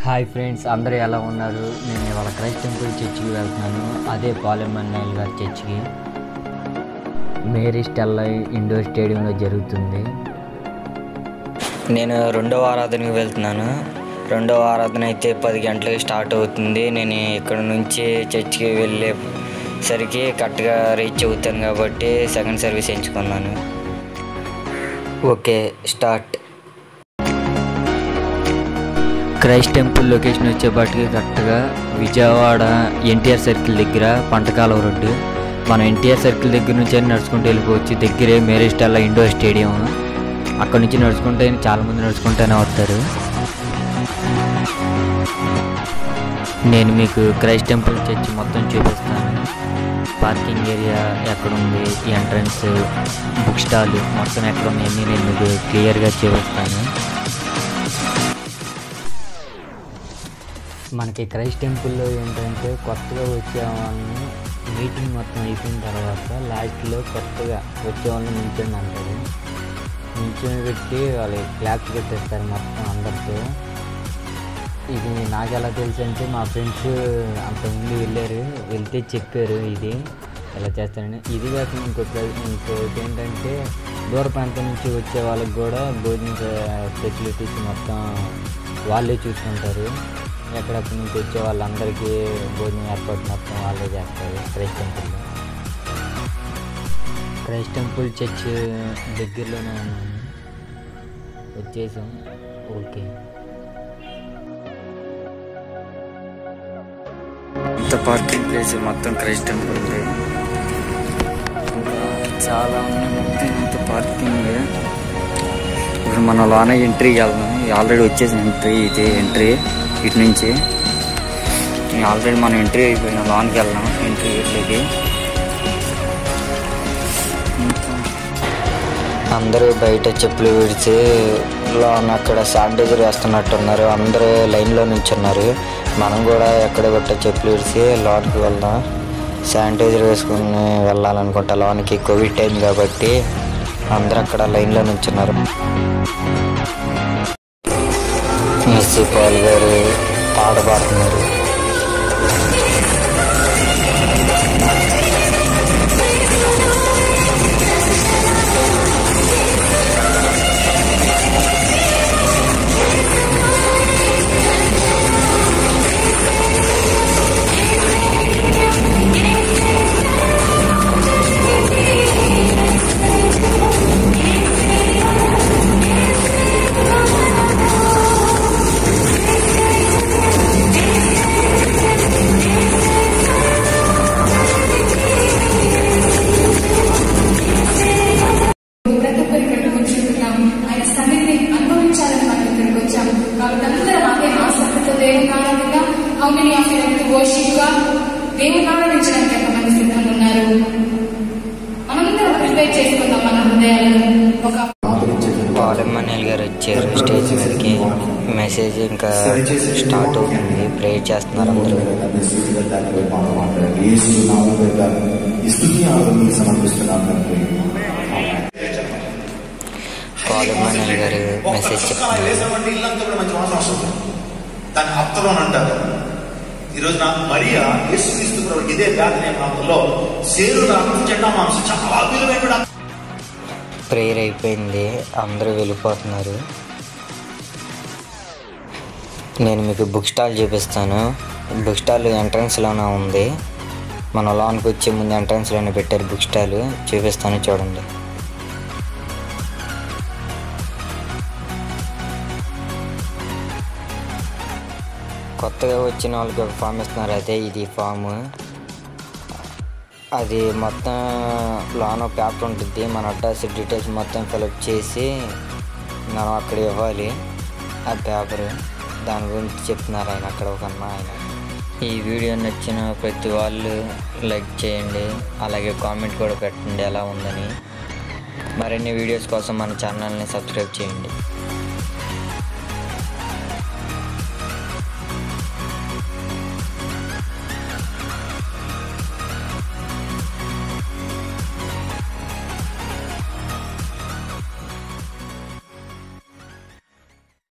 hi friends అందరూ ఎలా ఉన్నారు నేను ఇవాళ క్రైస్ట్ టెంపుల్ చర్చికి వెళ్తున్నాను అదే పాలెమన్నైల్ గారి చర్చికి మేరీ స్టెల్లా ఇండోర్ స్టేడియంలో జరుగుతుంది నేను రెండవ ఆరాధనకి వెళ్తున్నాను రెండవ ఆరాధన అయితే పది గంటలకి స్టార్ట్ అవుతుంది నేను ఇక్కడ నుంచి చర్చికి వెళ్ళేసరికి కరెక్ట్గా రీచ్ అవుతాను కాబట్టి సెకండ్ సర్వీస్ ఎంచుకున్నాను okay start Christ temple location వచ్చేపాటికి కరెక్ట్గా విజయవాడ ఎన్టీఆర్ సర్కిల్ దగ్గర పంటకాలవ రోడ్డు మనం ఎన్టీఆర్ సర్కిల్ దగ్గర నుంచి అయినా నడుచుకుంటూ వెళ్ళిపోవచ్చు దగ్గరే మేరీ స్టెల్లా ఇండోర్ స్టేడియం అక్కడ నుంచి నడుచుకుంటే చాలామంది నడుచుకుంటూనే వస్తారు నేను మీకు క్రైస్ట్ టెంపుల్ చర్చ్ మొత్తం చూపిస్తాను పార్కింగ్ ఏరియా ఎక్కడుంది ఎంట్రన్స్ బుక్ స్టాల్ మొత్తం ఎక్కడ ఉన్నాయని నేను మీకు క్లియర్గా చూపిస్తాను మనకి క్రైస్ట్ టెంపుల్లో ఏంటంటే కొత్తగా వచ్చే వాళ్ళని మీటింగ్ మొత్తం అయిపోయిన తర్వాత లాస్ట్లో కొత్తగా వచ్చే వాళ్ళని నిల్చొని అంటారు నిల్చొని పెట్టి వాళ్ళు క్లాప్స్ పెట్టేస్తారు మొత్తం అందరితో ఇది నాకు ఎలా తెలుసు అంటే మా ఫ్రెండ్స్ అంతకుముందు వెళ్ళారు వెళ్తే చెప్పారు ఇది ఎలా చేస్తారని ఇది కాకుండా ఇంకో ప్ర- ఇంకోటి ఏంటంటే దూర ప్రాంతం నుంచి వచ్చే వాళ్ళకి కూడా భోజన ఫెసిలిటీస్ మొత్తం వాళ్ళే చూసుకుంటారు ఎక్కడెక్కడి నుంచి వచ్చే వాళ్ళందరికీ భోజనం ఏర్పాటు మొత్తం వాళ్ళే చేస్తారు క్రైస్ట్ టెంపుల్లో క్రైస్ట్ టెంపుల్ చర్చ్ దగ్గరలోనే ఉన్నాను వచ్చేసాం ఓకే ఇంత పార్కింగ్ ప్లేస్ మొత్తం క్రైస్ట్ టెంపుల్ ఉంది చాలా ఉన్నాయి మొత్తం ఇంత పార్కింగ్ ఇప్పుడు మన లోన ఎంట్రీకి వెళ్దాం ఆల్రెడీ వచ్చేసిన ఎంట్రీ ఇది ఎంట్రీ ఇటు నుంచి ఆల్రెడీ మనం ఎంట్రీ అయిపోయిన లోన్కి వెళ్దాం ఎంట్రీ గేట్లోకి అందరూ బయట చెప్పులు విడిచి లోన అక్కడ శానిటైజర్ వేస్తున్నట్టున్నారు అందరూ లైన్లో నించున్నారు మనం కూడా ఎక్కడ కొట్ట చెప్పులు విడిచి లోన్కి వెళ్దాం శానిటైజర్ వేసుకుని వెళ్ళాలనుకుంటా లోన్కి కోవిడ్ టైం కాబట్టి అందరూ అక్కడ లైన్లో నించున్నారు మెస్సీ పాల్ గారు పాట పాడుతున్నారు ప్రతి ఒక్కరు ఇక్కడికి కూర్చుంటున్నాం ఆయన సన్నిధిని అనుభవించాలని మనం ఇక్కడికి వచ్చాం కాబట్టి అందరం అదే ఆసక్తితో దేవుని కారణంగా how many of you to worship గా దేవుని ఆరాధించడానికి ఎంతమంది సిద్ధంగా ఉన్నారు మనందరం ప్రిపేర్ చేసుకుందాం మన హృదయాలను ఒక పాలెమ్మనేల్ గారు వచ్చారు స్టేజ్ మీదకి మెసేజ్ ఇంకా స్టార్ట్ అవుతుంది ప్రే చేస్తున్నారు అందరూ పాలెమ్మనేల్ గారు మెసేజ్ చెప్తున్నారు వేసామంటే ఇల్లంతా కూడా మంచి వాసన వస్తుంది దాన్ని అత్తరం అని అంటారు ఈరోజు నాకు మరియా యేసు క్రీస్తు ప్రభు ఇదే ప్రార్థన ప్రాంతంలో సేరు నాకు చెడ్డ మాంసం చాలా విలువైన ప్రేయర్ అయిపోయింది అందరూ వెళ్ళిపోతున్నారు నేను మీకు బుక్ స్టాల్ చూపిస్తాను బుక్ స్టాల్ ఎంట్రన్స్లోనే ఉంది మన లోన్కి వచ్చే ముందు ఎంట్రన్స్లోనే పెట్టారు బుక్ స్టాల్ చూపిస్తాను చూడండి కొత్తగా వచ్చిన వాళ్ళకి ఒక ఫామ్ ఇస్తున్నారు అదే ఇది ఫామ్ అది మొత్తం లోన పేపర్ ఉంటుంది మన అడ్రస్ డీటెయిల్స్ మొత్తం ఫిలప్ చేసి మనం అక్కడ ఇవ్వాలి ఆ పేపర్ దాని గురించి చెప్తున్నారు ఆయన అక్కడ ఒక అన్న ఆయన ఈ వీడియో నచ్చిన ప్రతి వాళ్ళు లైక్ చేయండి అలాగే కామెంట్ కూడా పెట్టండి ఎలా ఉందని మరిన్ని వీడియోస్ కోసం మన ఛానల్ని సబ్స్క్రైబ్ చేయండి